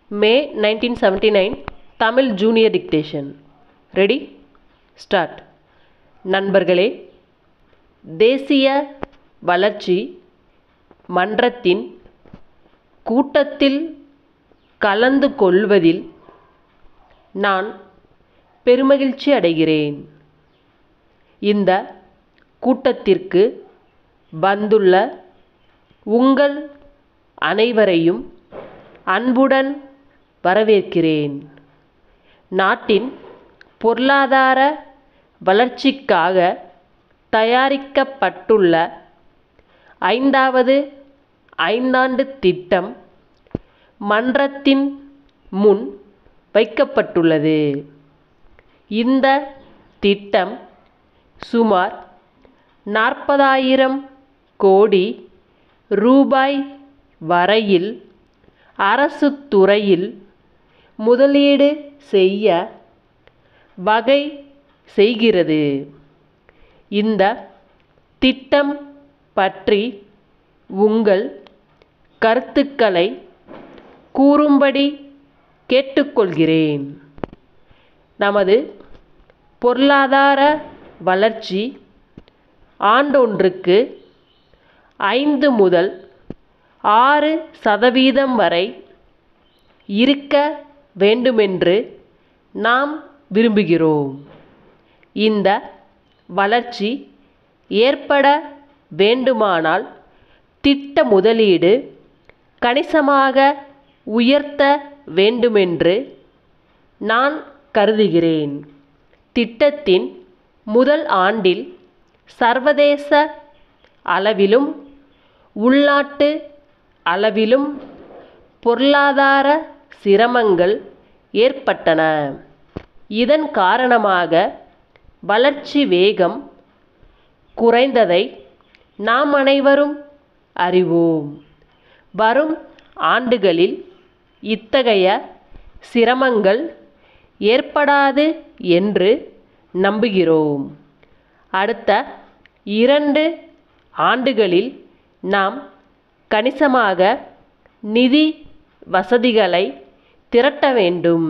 மே nineteen seventy nine Tamil junior dictation ready start நண்பர்களே தேசிய வளர்ச்சி மன்றத்தின் கூட்டத்தில் கலந்து கொள்வதில் நான் பெருமகிழ்ச்சி அடைகிறேன் இந்த கூட்டத்திற்கு வந்துள்ள உங்கள் அனைவரையும் அன்புடன் வரவேற்கிறேன் நாட்டின் பொருளாதார வளர்ச்சிக்காக தயாரிக்கப்பட்டுள்ள ஐந்தாவது ஐந்தாண்டு திட்டம் மன்றத்தின் முன் வைக்கப்பட்டுள்ளது இந்த திட்டம் சுமார் நாற்பதாயிரம் கோடி ரூபாய் வரையில் அரசு துறையில் முதலீடு செய்ய வகை செய்கிறது இந்த திட்டம் பற்றி உங்கள் கருத்துக்களை கூறும்படி கேட்டுக்கொள்கிறேன் நமது பொருளாதார வளர்ச்சி ஆண்டொன்றுக்கு ஐந்து முதல் ஆறு சதவீதம் வரை இருக்க வேண்டுமென்று நாம் விரும்புகிறோம் இந்த வளர்ச்சி ஏற்பட வேண்டுமானால் திட்ட முதலீடு கணிசமாக உயர்த்த வேண்டுமென்று நான் கருதுகிறேன் திட்டத்தின் முதல் ஆண்டில் சர்வதேச அளவிலும் உள்நாட்டு அளவிலும் பொருளாதார சிரமங்கள் ஏற்பட்டன இதன் காரணமாக வளர்ச்சி வேகம் குறைந்ததை நாம் அனைவரும் அறிவோம் வரும் ஆண்டுகளில் இத்தகைய சிரமங்கள் ஏற்படாது என்று நம்புகிறோம் அடுத்த இரண்டு ஆண்டுகளில் நாம் கணிசமாக நிதி வசதிகளை திரட்ட வேண்டும்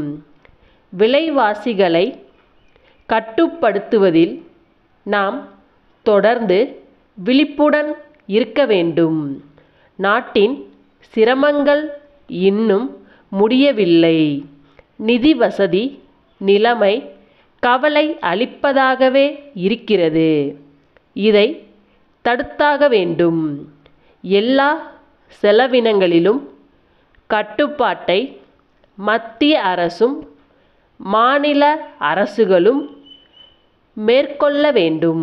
விலைவாசிகளை கட்டுப்படுத்துவதில் நாம் தொடர்ந்து விழிப்புடன் இருக்க வேண்டும் நாட்டின் சிரமங்கள் இன்னும் முடியவில்லை நிதி வசதி நிலைமை கவலை அளிப்பதாகவே இருக்கிறது இதை தடுத்தாக வேண்டும் எல்லா செலவினங்களிலும் கட்டுப்பாட்டை மத்திய அரசும் மாநில அரசுகளும் மேற்கொள்ள வேண்டும்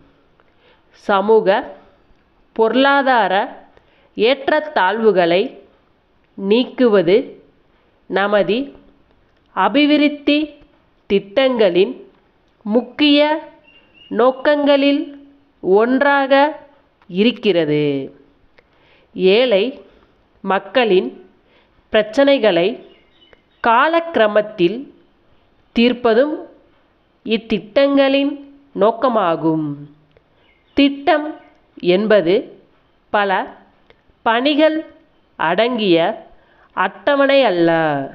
சமூக பொருளாதார ஏற்றத்தாழ்வுகளை நீக்குவது நமது அபிவிருத்தி திட்டங்களின் முக்கிய நோக்கங்களில் ஒன்றாக இருக்கிறது ஏழை மக்களின் பிரச்சனைகளை காலக்கிரமத்தில் தீர்ப்பதும் இத்திட்டங்களின் நோக்கமாகும் திட்டம் என்பது பல பணிகள் அடங்கிய அட்டவணை அல்ல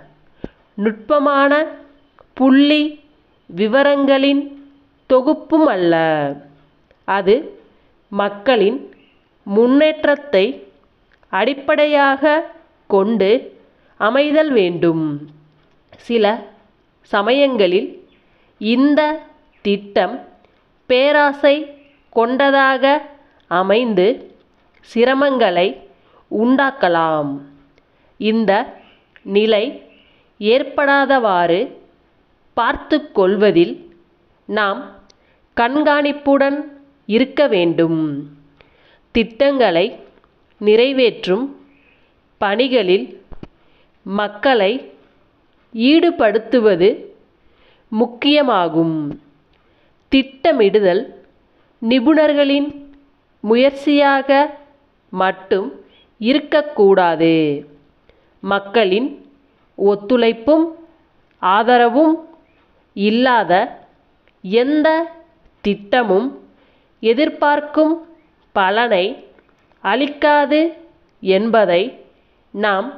நுட்பமான புள்ளி விவரங்களின் தொகுப்பும் அல்ல அது மக்களின் முன்னேற்றத்தை அடிப்படையாக கொண்டு அமைதல் வேண்டும் சில சமயங்களில் இந்த திட்டம் பேராசை கொண்டதாக அமைந்து சிரமங்களை உண்டாக்கலாம் இந்த நிலை ஏற்படாதவாறு பார்த்து கொள்வதில் நாம் கண்காணிப்புடன் இருக்க வேண்டும் திட்டங்களை நிறைவேற்றும் பணிகளில் மக்களை ஈடுபடுத்துவது முக்கியமாகும் திட்டமிடுதல் நிபுணர்களின் முயற்சியாக மட்டும் இருக்கக்கூடாது மக்களின் ஒத்துழைப்பும் ஆதரவும் இல்லாத எந்த திட்டமும் எதிர்பார்க்கும் பலனை அளிக்காது என்பதை நாம்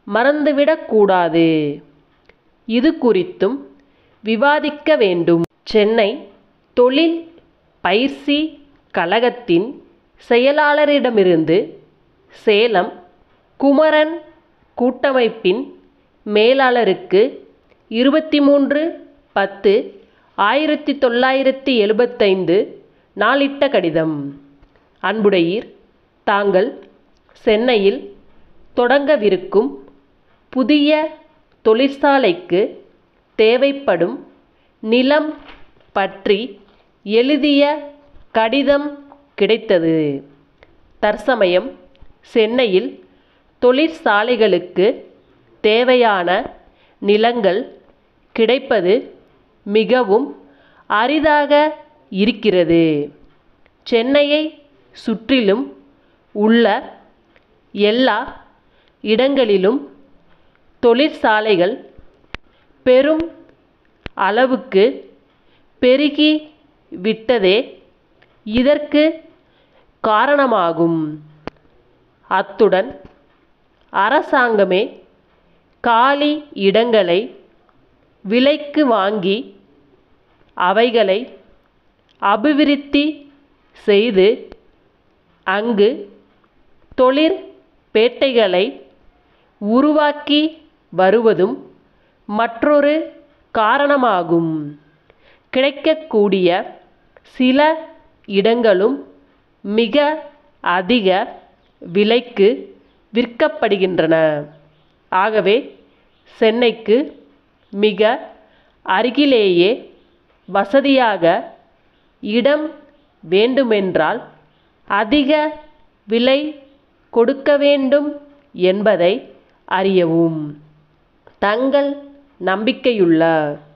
மறந்துவிடக்கூடாது இது குறித்தும் விவாதிக்க வேண்டும் சென்னை தொழில் பயிற்சி கழகத்தின் செயலாளரிடமிருந்து சேலம் குமரன் கூட்டமைப்பின் மேலாளருக்கு இருபத்தி மூன்று பத்து ஆயிரத்தி தொள்ளாயிரத்தி எழுபத்தைந்து நாளிட்ட கடிதம் அன்புடையீர் தாங்கள் சென்னையில் தொடங்கவிருக்கும் புதிய தொழிற்சாலைக்கு தேவைப்படும் நிலம் பற்றி எழுதிய கடிதம் கிடைத்தது தற்சமயம் சென்னையில் தொழிற்சாலைகளுக்கு தேவையான நிலங்கள் கிடைப்பது மிகவும் அரிதாக இருக்கிறது சென்னையை சுற்றிலும் உள்ள எல்லா இடங்களிலும் தொழிற்சாலைகள் பெரும் அளவுக்கு பெருகி விட்டதே இதற்கு காரணமாகும் அத்துடன் அரசாங்கமே காலி இடங்களை விலைக்கு வாங்கி அவைகளை அபிவிருத்தி செய்து அங்கு தொழிற்பேட்டைகளை உருவாக்கி வருவதும் மற்றொரு காரணமாகும் கிடைக்கக்கூடிய சில இடங்களும் மிக அதிக விலைக்கு விற்கப்படுகின்றன ஆகவே சென்னைக்கு மிக அருகிலேயே வசதியாக இடம் வேண்டுமென்றால் அதிக விலை கொடுக்க வேண்டும் என்பதை அறியவும் தங்கள் நம்பிக்கையுள்ள